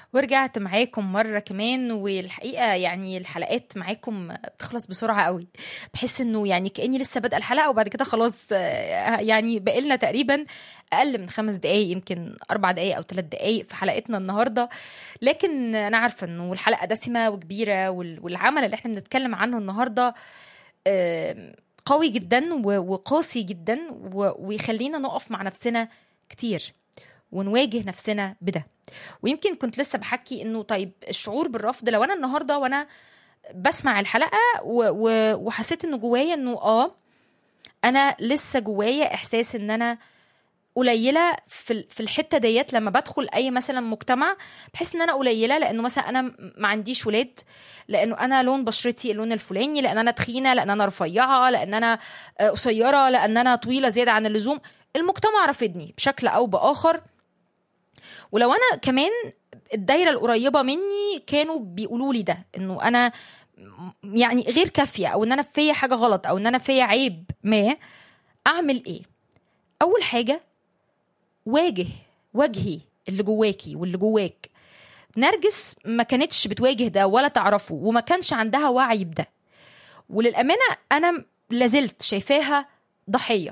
ورجعت معاكم مرة كمان والحقيقة يعني الحلقات معاكم بتخلص بسرعة قوي بحس انه يعني كأني لسه بادئة الحلقة وبعد كده خلاص آه، يعني بقالنا تقريبا أقل من خمس دقايق يمكن أربع دقايق أو ثلاث دقايق في حلقتنا النهاردة لكن أنا عارفة انه الحلقة دسمة وكبيرة وال- والعمل اللي احنا بنتكلم عنه النهاردة آم، قوي جدا و- وقاسي جدا و- ويخلينا نقف مع نفسنا كتير ونواجه نفسنا بده ويمكن كنت لسه بحكي انه طيب الشعور بالرفض لو انا النهارده وانا بسمع الحلقه و و وحسيت انه جوايا انه اه انا لسه جوايا احساس ان انا قليله في ال- في الحته ديت لما بدخل اي مثلا مجتمع بحس ان انا قليله لانه مثلا انا م- ما عنديش ولاد لانه انا لون بشرتي اللون الفلاني لان انا تخينه لان انا رفيعه لان انا آه، قصيره لان انا طويله زياده عن اللزوم المجتمع رافضني بشكل او باخر ولو انا كمان الدايره القريبه مني كانوا بيقولوا لي ده انه انا م- يعني غير كافيه او ان انا فيا حاجه غلط او ان انا فيا عيب ما اعمل ايه اول حاجه واجه واجهي اللي جواكي واللي جواك نرجس ما كانتش بتواجه ده ولا تعرفه وما كانش عندها وعي بده وللامانه انا لازلت شايفاها ضحيه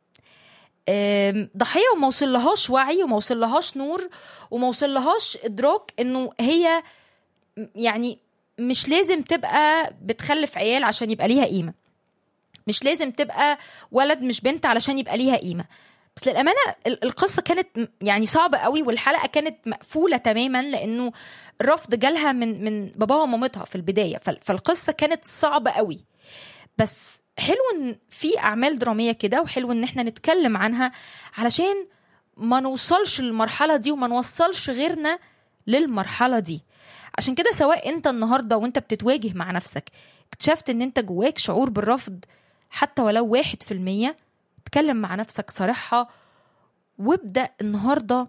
أم، ضحيه وما وصلهاش وعي وما وصلهاش نور وما وصلهاش ادراك انه هي م- يعني مش لازم تبقى بتخلف عيال عشان يبقى ليها قيمه مش لازم تبقى ولد مش بنت علشان يبقى ليها قيمه بس للامانه ال- القصه كانت م- يعني صعبه قوي والحلقه كانت مقفوله تماما لانه الرفض جالها من من باباها ومامتها في البدايه فال- فالقصه كانت صعبه قوي بس حلو ان في اعمال دراميه كده وحلو ان احنا نتكلم عنها علشان ما نوصلش للمرحله دي وما نوصلش غيرنا للمرحله دي عشان كده سواء انت النهارده وانت بتتواجه مع نفسك اكتشفت ان انت جواك شعور بالرفض حتى ولو واحد في المية اتكلم مع نفسك صارحها وابدأ النهاردة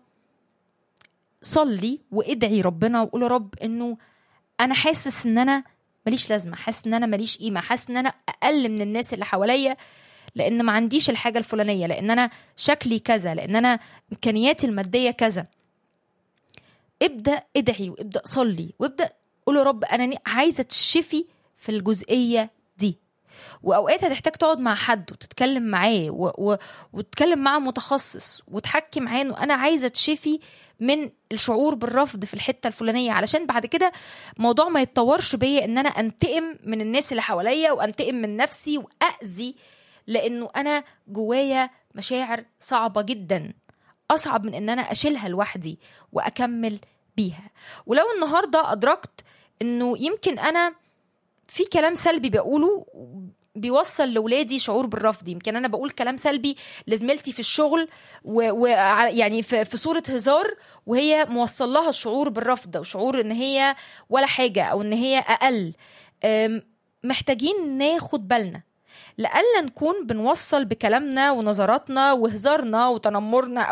صلي وادعي ربنا وقول يا رب انه انا حاسس ان انا ماليش لازمه حاسس ان انا ماليش قيمه حاسس ان انا اقل من الناس اللي حواليا لان ما عنديش الحاجه الفلانيه لان انا شكلي كذا لان انا امكانياتي الماديه كذا ابدا ادعي وابدا صلي وابدا قول يا رب انا ن- عايزه تشفي في الجزئيه دي واوقات هتحتاج تقعد مع حد وتتكلم معاه و... و... وتتكلم مع متخصص وتحكي معاه انه انا عايزه تشفي من الشعور بالرفض في الحته الفلانيه علشان بعد كده الموضوع ما يتطورش بيا ان انا انتقم من الناس اللي حواليا وانتقم من نفسي واذي لانه انا جوايا مشاعر صعبه جدا اصعب من ان انا اشيلها لوحدي واكمل بيها ولو النهارده ادركت انه يمكن انا في كلام سلبي بقوله بيوصل لولادي شعور بالرفض يمكن انا بقول كلام سلبي لزميلتي في الشغل و... و... يعني في... في صوره هزار وهي موصل لها الشعور بالرفض وشعور ان هي ولا حاجه او ان هي اقل أم، محتاجين ناخد بالنا لألا نكون بنوصل بكلامنا ونظراتنا وهزارنا وتنمرنا